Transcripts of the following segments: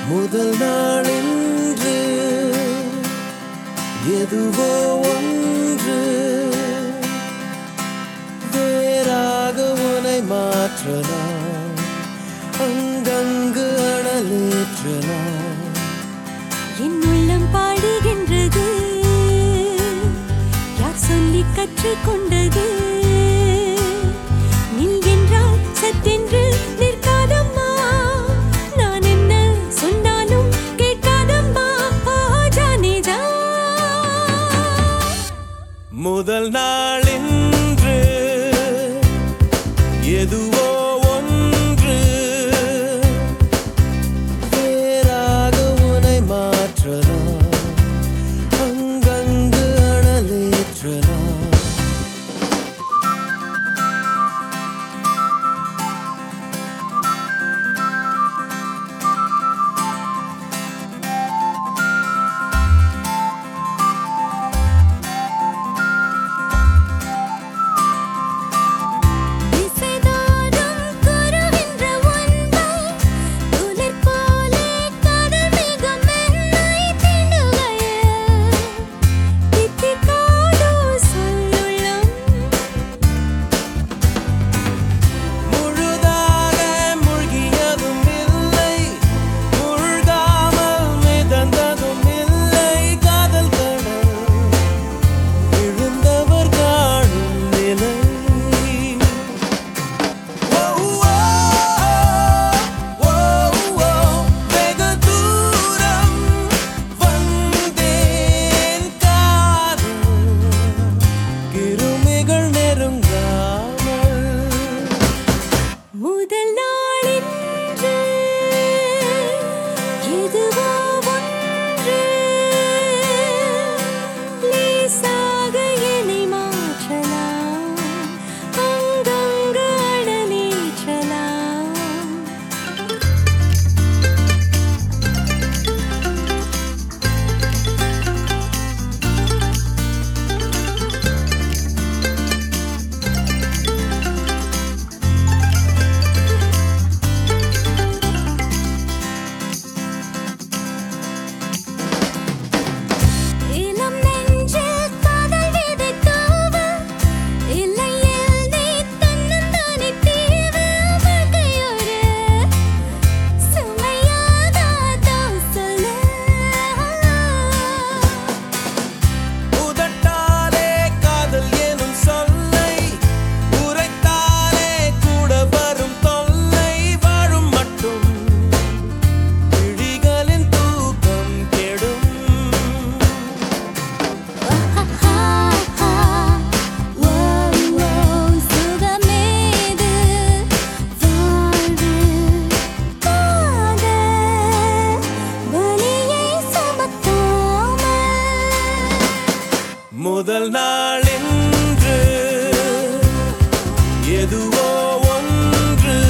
முதல் நாளென்று எதுவோ ஒன்று வேறாக உனை மாற்றலாம் அங்கங்கு அனலேற்றலாம் என் உள்ளம் பாடுகின்றது யார் சொல்லி கற்றுக்கொண்டது நில் என்றால் சட்டென்று நிற்காதம்மா நான் என்ன சொன்னாலும் கேட்காதம்மா ஜானே ஜா முதல் நாளென்று எதுவோ ஒன்று வேறாக உனை மாற்றலாம் அங்கங்கு அனலேற்றலாம் திசைதாரும் குருவென்ற ஒன்பை துளிர் போலே கடல் மேகம் என்னை தீண்டுகையில் தித்திக்காதோ சொல்லுள்ளம் முழுதாக மூழ்கியதும் இல்லை மூழ்காமல் மிதந்ததும் இல்லை காதல் கடல் விழுந்தவர் காணும் நிலை ஓ, ஓ, ஓ, ஓ, வெகு தூரம் வந்தேன் காதல் கிருமிகள் நெருங்காமல் முதல் நாளென்று எதுவோ ஒன்று லேசாக என்னை மாற்றலாம் அங்கங்கு அழலேற்றலாம் இளம் நெஞ்சில் காதல் விதை தூவ இல்லையில் நீ தன்னந்தானே தீவ வாழ்க்கையொரு சுமையாகாதோ சொல்லு உதட்டாலே காதல் எனும் சொல்லை உரைத்தாலே கூட வரும் தொல்லை வாழும் மட்டும் விழிகளின் தூக்கம் கெடும் சுகமேது வாழ்வு காதல் வலியை சுமத்தாமல் முதல் நாளென்று எதுவோ ஒன்று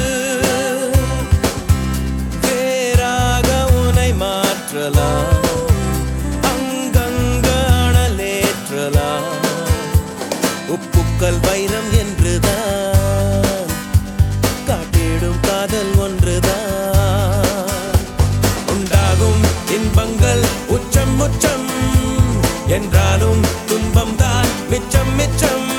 வேறாக உனை மாற்றலாம் அங்கங்க அனலேற்றலாம் உப்புக்கள் வைரம் என்றுதான் காட்டிடும் காதல் ஒன்றுதான் உண்டாகும் இன்பங்கள் உச்சம் உச்சம் என்றாலும் துன்பம் தான் மிச்சம் மிச்சம்